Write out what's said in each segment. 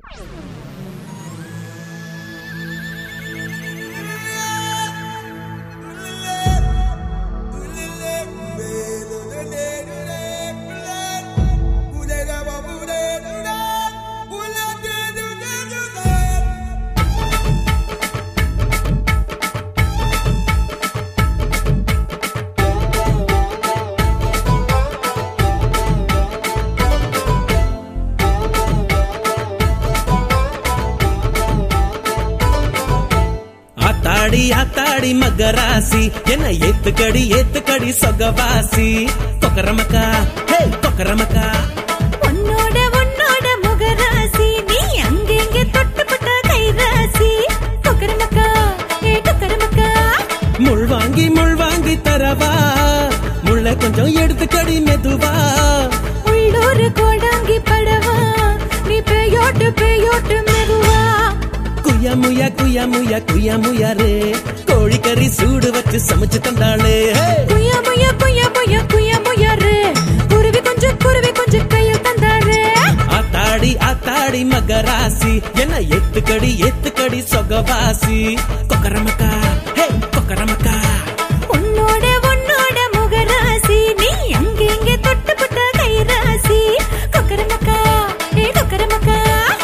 ஆத்தாடி ஆத்தாடி மகராசி என்ன ஏத்துக்கடி ஏத்துக்கடி சொகவாசி கொக்கரமக்கா ஹே கொக்கரமக்கா உன்னோட உன்னோட முகராசி நீ அங்கெங்க தொட்டுப்பட்ட கைராசி கொக்கரமக்கா ஏ கொக்கரமக்கா முள் வாங்கி முள் வாங்கி தரவா முள்ள கொஞ்சம் எடுத்துக்கடி மெதுவா உள்ளூர் கோடாங்கி படவா நீ பேயோட்டு பேயோட்டு மெதுவா குயமுயா குயமுயா குயமுயாரே கோழிக்கறி சூடு வச்சு சமைச்சு தந்தாளே ஹே! குயா முயா குயா முயா குயா முயாரு குருவி கொஞ்சம் குருவி கொஞ்சம் கையில் தந்தாரு ஆத்தாடி ஆத்தாடி மகராசி என்ன ஏத்துக்கடி ஏத்துக்கடி சொகவாசி கொக்கரமக்கா ஹே கொக்கரமக்கா உன்னோட உன்னோட முகராசி நீ அங்கெங்க தொட்டுப்பட்ட கைராசி கொக்கரமக்கா ஏ கொக்கரமக்கா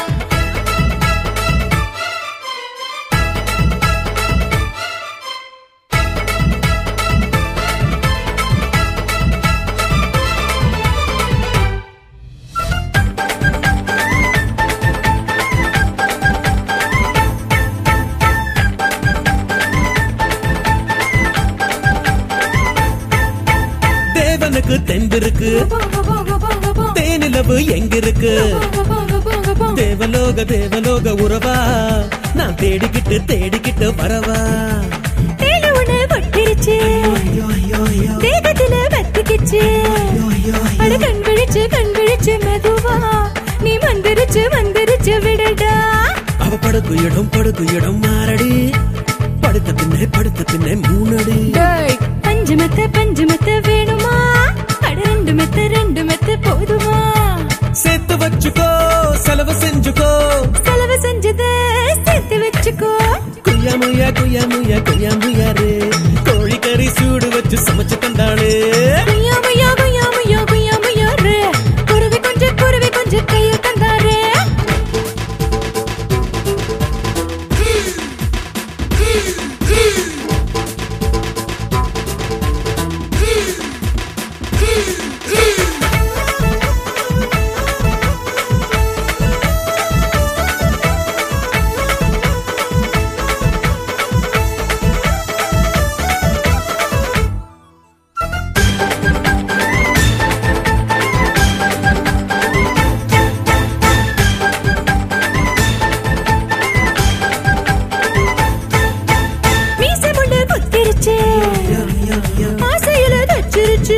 தேவனுக்கு தெம்பிருக்கு தேனிலவு எங்க இருக்கு தேவலோக தேவலோக உறவா நான் தேடிக்கிட்டு தேடிக்கிட்டு வரவா தேனு ஒண்ணு கொட்டிருச்சு ஐயோ, ஐயோ, ஐயோ, தேகத்துல வத்திக்கிச்சு ஐயோ, ஐயோ, ஐயோ. அட கண் விழிச்சு கண் விழிச்சு மெதுவா நீ வந்திருச்சு வந்திருச்சு விடடா அவ படுக்கு இடம் படுக்கு இடம் மாறடி படுத்த பின்னே படுத்த பின்னே மூணடி டேய் பஞ்சு மெத்த பஞ்சு மெத்த வேணுமா அட ரெண்டு மெத்த ரெண்டு மெத்த போதுமா சேர்த்து வச்சுக்கோ செலவு செஞ்சுக்கோ செலவு செஞ்சத சேர்த்து வச்சுக்கோ குய்யாமுயா குய்யாமுயா குய்யாமுயாரு கோழிக்கறி சூடு வச்சு சமைச்சு தந்தாளே குய்யா முய்யா குய்யா முய்யா குய்யா முய்யாரு குருவி கொஞ்சம் குருவி கொஞ்சம் கையில் தந்தாரு மீசை முண்டு குத்திருச்சு ஆசையில தச்சிருச்சு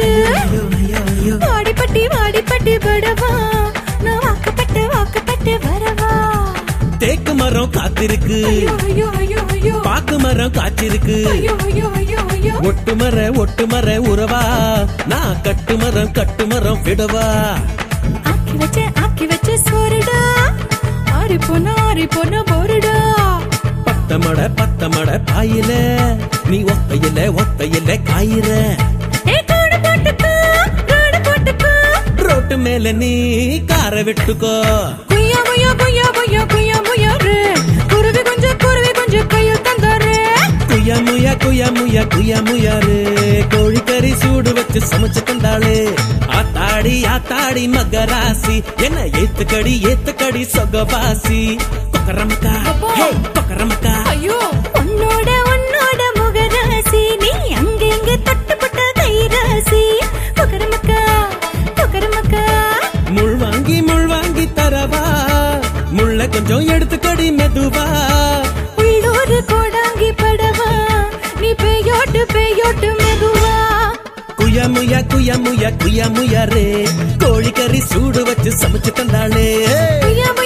வாடிப்பட்டி வாடிப்பட்டி படவா நான் வாக்கப்பட்டு வாக்கப்பட்டு வரவா தேக்கு மரம் காத்திருக்கு ஐயோ ஐயோ ஐயோ ஐயோ பாக்கு மரம் காய்ச்சிருக்கு ஐயோ ஐயோ ஐயோ ஐயோ ஒட்டு மர ஒட்டு மர உறவா நான் கட்டு மரம் கட்டு மரம் விடவா ஆக்கி வச்ச ஆக்கி வச்ச சோறுடா ஆறி போன ஆறி போன போருடா பத்த மட பத்த மட பாயில நீ ஒத்தையில ஒத்தையில காயிற ஏ கூடு போட்டுக்கோ கூடு போட்டுக்கோ ரோட்டு மேல நீ கார விட்டுக்கோ குய்யா முய்யா குய்யா முய்யா குய்யா முய்யாரு குருவி கொஞ்சம் குருவி கொஞ்சம் கையில் தந்தாரு குய்யா முயா குய்யா முயா குய்யா முயாரு கோழிக்கறி சூடு வச்சு சமைச்சு தந்தாளே ஆத்தாடி ஆத்தாடி மகராசி என்ன ஏத்துக்கடி ஏத்துக்கடி சொகவாசி கொக்கரமக்கா ஹே கொக்கரமக்கா ஐயோ உன்னோட உன்னோட முகராசி நீ அங்கெங்க தொட்டுப்பட்ட கைராசி கொக்கரமக்கா கொக்கரமக்கா முள் வாங்கி முள் வாங்கி தரவா முள்ள கொஞ்சம் எடுத்துக்கடி மெதுவா உள்ளூர் கோடாங்கி படவா நீ பேயோட்டு பேயோட்டு மெதுவா குய்யா முயா குய்யா முயா குய்யா முயாரே கோழிக்கறி சூடு வச்சு சமைச்சு தந்தாளே குய்யா